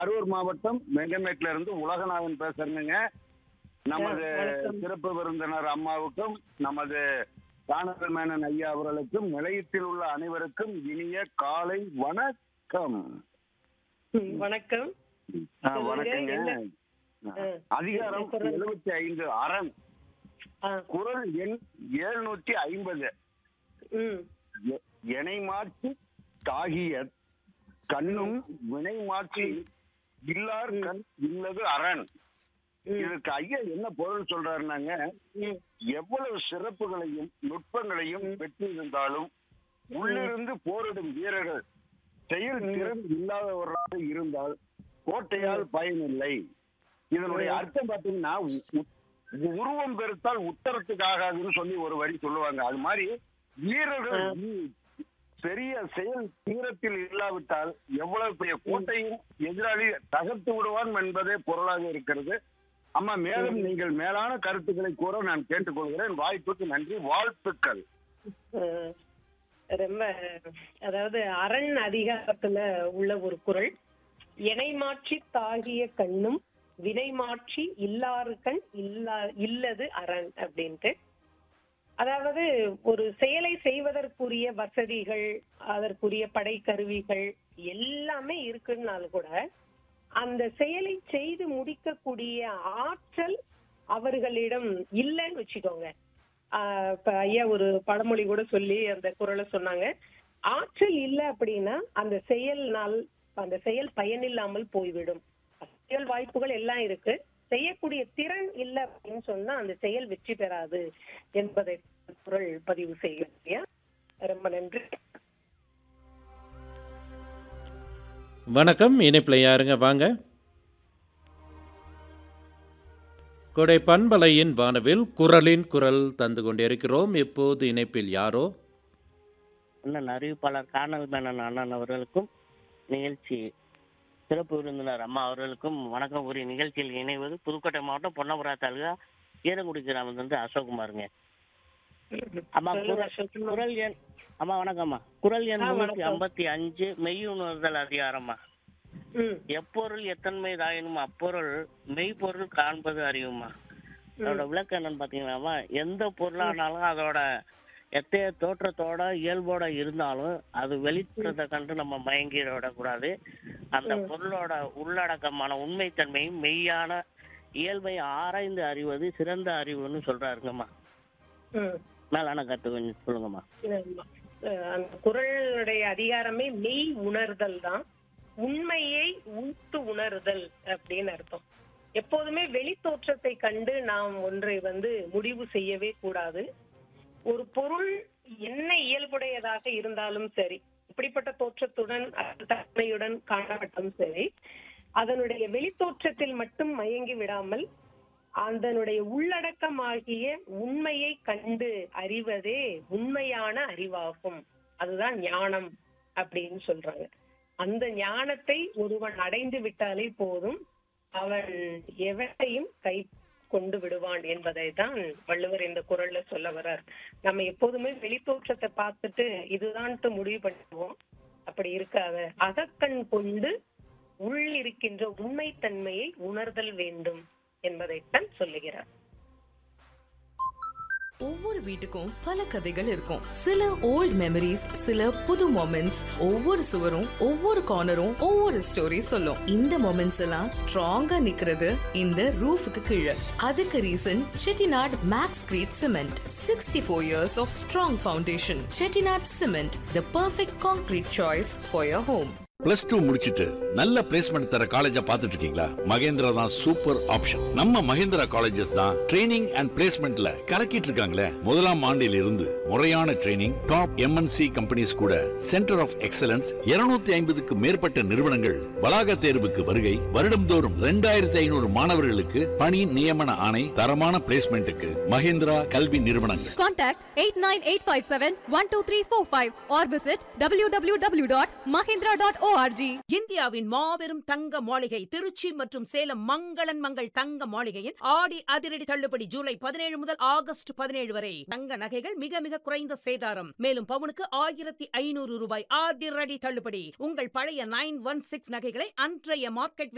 கரூர் மாவட்டம் வெங்கமேட்ல இருந்து உலகநாதன் பேசுறேங்க நமது வணக்கம். சிறப்பு விருந்தினர் அம்மாவுக்கும் நமது காணல் மேனன் ஐயா அவர்களுக்கும் நிலையத்தில் உள்ள அனைவருக்கும் இனிய காலை வணக்கம் ம், வணக்கம் ஆ, சொல்லுங்க, வணக்கங்க என்ன? ஆ. அதிகாரம் என்ன குரல்? எழுபத்தி ஐந்து அரண் ஆ, குரல் எண் எழுநூற்றி ஐம்பது ம், எ- எனை மாற்றி தாகிய கண்ணும் வினை மாற்றி இல்லார் கண் இல்லது அரண் ம், இதுக்கு ஐயா என்ன பொருள் சொல்றாருனாங்க ம், எவ்வளவு சிறப்புகளையும் நுட்பங்களையும் பெற்றிருந்தாலும் உள்ளிருந்து போரிடும் வீரர்கள் செயல் திறன் இல்லாதவர்களாக இருந்தால் கோட்டையால் பயனில்லை இதனுடைய அர்த்தம் பாத்தீங்கன்னா உ- உ- உருவம் பெருத்தால் உத்தரத்துக்கு ஆகாதுன்னு சொல்லி ஒரு வரி சொல்லுவாங்க அது மாதிரி வீரர்கள் இ- பெரிய செயல் தீரத்தில் இல்லாவிட்டால் எவ்வளவு பெரிய கோட்டையும் எதிராளி தகர்த்து விடுவான் என்பதே பொருளாக இருக்கிறது அம்மா மேலும் நீங்கள் மேலான கருத்துக்களை கூற நான் கேட்டுக்கொள்கிறேன் வாய்ப்புக்கு நன்றி வாழ்த்துக்கள் ஆ, ரொம்ப அதாவது அரண் அதிகாரத்துல உள்ள ஒரு குரல் எனை மாற்றி தாகிய கண்ணும் வினை மாற்றி இல்லாறு கண் இல்லா இல்லது அரண் அப்படின்ட்டு அதாவது ஒரு செயலை செய்வதற்குரிய வசதிகள் அதற்குரிய படை கருவிகள் எல்லாமே இருக்குன்னாலும் கூட அந்த செயலை செய்து முடிக்கக்கூடிய ஆற்றல் அவர்களிடம் இல்லைன்னு வச்சுக்கோங்க ஆஹ் இப்ப ஐயா ஒரு பழமொழி கூட சொல்லி அந்த குரலை சொன்னாங்க ஆற்றல் இல்லை அப்படின்னா அந்த செயல்னால் அந்த செயல் பயனில்லாமல் போய்விடும் செயல் வாய்ப்புகள் எல்லாம் இருக்கு செய்யக்கூடிய திறன் இல்லை அப்படின்னு சொன்னா அந்த செயல் வெற்றி பெறாது என்பதை குரல் பதிவு செய்கிறேன் ஐயா ரொம்ப நன்றி வணக்கம் இணைப்பில் யாருங்க வாங்க கொடை பண்பலையின் வானவில் குரலின் குரல் தந்து கொண்டிருக்கிறோம் இப்போது இணைப்பில் யாரோ அண்ணன் அறிவிப்பாளர் காணல் மேனன் அண்ணன் அவர்களுக்கும் நிகழ்ச்சி சிறப்பு விருந்தினர் அம்மா அவர்களுக்கும் வணக்கம் கூறிய நிகழ்ச்சியில் இணைவது புதுக்கோட்டை மாவட்டம் பொன்னபுரா தாலுகா ஈரங்குடி கிராமத்திலிருந்து அசோக்குமாருங்க அம்மா சொல்லுங்க, குரல் அசோக்குமார். குரல் எண் அம்மா வணக்கம்மா குரல் எண் ஆ, முன்னூத்தி வணக்கம். ஐம்பத்தி அஞ்சு மெய்யுணர்தல் அதிகாரம்மா ம் எப்பொருள் எத்தன்மை தாயினும் அப்பொருள் மெய்ப்பொருள் காண்பது அறிவுமா அதோட விளக்கம் என்னன்னு பாத்தீங்கன்னாமா எந்த பொருளானாலும் அதோட எத்தைய தோற்றத்தோட இயல்போட இருந்தாலும் அது வெளித்தோற்றத்தை கண்டு நம்ம மயங்கிட விடக்கூடாது அந்த பொருளோட உள்ளடக்கமான உண்மைத்தன்மையும் மெய்யான இயல்பை ஆராய்ந்து அறிவது சிறந்த அறிவுன்னு சொல்றாருங்கம்மா ம் மேலான கருத்து கொஞ்சம் சொல்லுங்கம்மா ஆமா. அஹ் அந்த குரலுடைய அதிகாரமே மெய் உணர்தல் தான் உண்மையை உட்டு உணர்தல் அப்படின்னு அர்த்தம் எப்போதுமே வெளி தோற்றத்தை கண்டு நாம் ஒன்றை வந்து முடிவு செய்யவே கூடாது ஒரு பொருள் என்ன இயல்புடையதாக இருந்தாலும் சரி இப்படிப்பட்ட தோற்றத்துடன் அல்லது தன்மையுடன் காணப்பட்டும் சரி அதனுடைய வெளித்தோற்றத்தில் மட்டும் மயங்கி விடாமல் அதனுடைய உள்ளடக்கமாகிய உண்மையை கண்டு அறிவதே உண்மையான அறிவாகும் அதுதான் ஞானம் அப்படின்னு சொல்றாங்க அந்த ஞானத்தை ஒருவன் அடைந்து விட்டாலே போதும் அவன் எவரையும் கை கொண்டு விடுவான் என்பதை தான் வள்ளுவர் இந்த குரல்ல சொல்ல வர்றார் நம்ம எப்போதுமே வெளித்தோற்றத்தை பார்த்துட்டு இதுதான்ட்டு முடிவு பண்ணிடுவோம் அப்படி இருக்காத அகக்கண் கொண்டு உள் இருக்கின்ற உண்மைத்தன்மையை உணர்தல் வேண்டும் என்பதைத்தான் சொல்லுகிறார் ஒவ்வொரு வீட்டுக்கும் பல கதைகள் இருக்கும் சில ஓல்ட் மெமரிஸ் சில புது மொமெண்ட்ஸ் ஒவ்வொரு சுவரும் ஒவ்வொரு கார்னரும் ஒவ்வொரு ஸ்டோரி சொல்லும் இந்த மொமெண்ட்ஸ் எல்லாம் ஸ்ட்ராங்கா நிக்கிறது இந்த ரூஃபுக்கு கீழே அதுக்கு reason Chettinad max crete cement sixty four years of strong foundation Chettinad cement the perfect concrete choice for your home plus two முடிச்சிட்டு நல்ல பிளேஸ்மெண்ட் தர காலேஜா பார்த்துட்டு இருக்கீங்களா மகேந்திரா தான் சூப்பர் ஆப்ஷன் நம்ம மகேந்திரா காலேஜஸ் தான் ட்ரைனிங் அண்ட் பிளேஸ்மெண்ட்ல கலக்கிட்டு இருக்காங்களே முதலாம் ஆண்டில் இருந்து முறையான ட்ரைனிங் டாப் எம்என்சி கம்பெனிஸ் கூட சென்டர் ஆஃப் எக்ஸலன்ஸ் 250 ஐம்பதுக்கு மேற்பட்ட நிறுவனங்கள் வளாக தேர்வுக்கு வருகை வருடம்தோறும் ரெண்டாயிரத்தி ஐநூறு மாணவர்களுக்கு பணி நியமன ஆணை தரமான பிளேஸ்மெண்ட்டுக்கு மகேந்திரா கல்வி நிறுவனங்கள் Contact 89857-12345 or visit www.mahindra.org. இந்தியாவின் மாபெரும் தங்க மாளிகை திருச்சி மற்றும் சேலம் மங்களன் மங்கள் தங்க மாளிகையின் ஆடி அதிரடி தள்ளுபடி ஜூலை பதினேழு முதல் ஆகஸ்ட் பதினேழு வரை தங்க நகைகள் மிக மிக குறைந்த சேதாரம் மேலும் பவுனுக்கு ஆயிரத்தி ஐநூறு ரூபாய் அதிரடி தள்ளுபடி உங்கள் பழைய நைன் ஒன் சிக்ஸ் நகைகளை அன்றைய மார்க்கெட்